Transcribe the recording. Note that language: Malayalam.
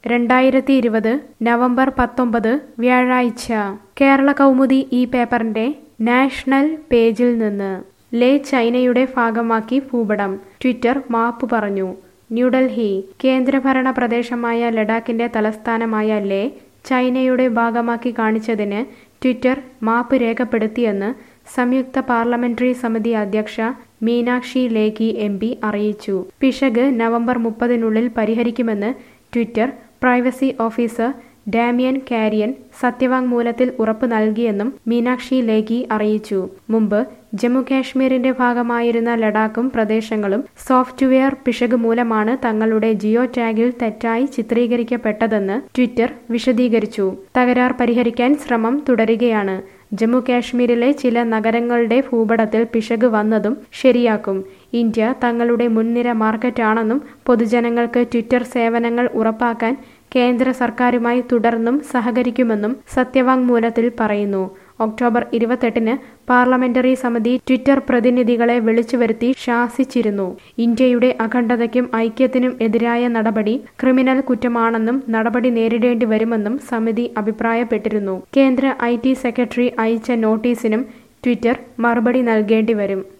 രണ്ടായിരത്തി ഇരുപത് നവംബർ പത്തൊമ്പത് വ്യാഴാഴ്ച കേരള കൗമുദി ഈ പേപ്പറിന്റെ നാഷണൽ പേജിൽ നിന്ന് ലേ ചൈനയുടെ ഭാഗമാക്കി ഭൂപടം ട്വിറ്റർ മാപ്പ് പറഞ്ഞു ന്യൂഡൽഹി കേന്ദ്രഭരണ പ്രദേശമായ ലഡാക്കിന്റെ തലസ്ഥാനമായ ലേ ചൈനയുടെ ഭാഗമാക്കി കാണിച്ചതിന് ട്വിറ്റർ മാപ്പ് രേഖപ്പെടുത്തിയെന്ന് സംയുക്ത പാർലമെന്ററി സമിതി അധ്യക്ഷ മീനാക്ഷി ലേഖി എം പി അറിയിച്ചു പിശക് നവംബർ മുപ്പതിനുള്ളിൽ പരിഹരിക്കുമെന്ന് Twitter privacy officer Damien Kieran സത്യവാങ്മൂലത്തിൽ ഉറപ്പ് നൽകിയെന്നും മീനാക്ഷി ലേഖി അറിയിച്ചു മുമ്പ് ജമ്മു കാശ്മീരിന്റെ ഭാഗമായിരുന്ന ലഡാക്കും പ്രദേശങ്ങളും സോഫ്റ്റ്വെയർ പിശക് മൂലമാണ് തങ്ങളുടെ ജിയോ ടാഗിൽ തെറ്റായി ചിത്രീകരിക്കപ്പെട്ടതെന്ന് ട്വിറ്റർ വിശദീകരിച്ചു തകരാർ പരിഹരിക്കാൻ ശ്രമം തുടരുകയാണ് ജമ്മു കാശ്മീരിലെ ചില നഗരങ്ങളുടെ ഭൂപടത്തിൽ പിശക് വന്നതും ശരിയാക്കും ഇന്ത്യ തങ്ങളുടെ മുൻനിര മാർക്കറ്റാണെന്നും പൊതുജനങ്ങൾക്ക് ട്വിറ്റർ സേവനങ്ങൾ ഉറപ്പാക്കാൻ കേന്ദ്ര സർക്കാരുമായി തുടർന്നും സഹകരിക്കുമെന്നും സത്യവാങ്മൂലത്തിൽ പറയുന്നു ഒക്ടോബർ ഇരുപത്തെട്ടിന് പാർലമെന്ററി സമിതി ട്വിറ്റർ പ്രതിനിധികളെ വിളിച്ചുവരുത്തി ശാസിച്ചിരുന്നു ഇന്ത്യയുടെ അഖണ്ഡതയ്ക്കും ഐക്യത്തിനും എതിരായ നടപടി ക്രിമിനൽ കുറ്റമാണെന്നും നടപടി നേരിടേണ്ടി വരുമെന്നും സമിതി അഭിപ്രായപ്പെട്ടിരുന്നു കേന്ദ്ര ഐ സെക്രട്ടറി അയച്ച നോട്ടീസിനും ട്വിറ്റർ മറുപടി നൽകേണ്ടി വരും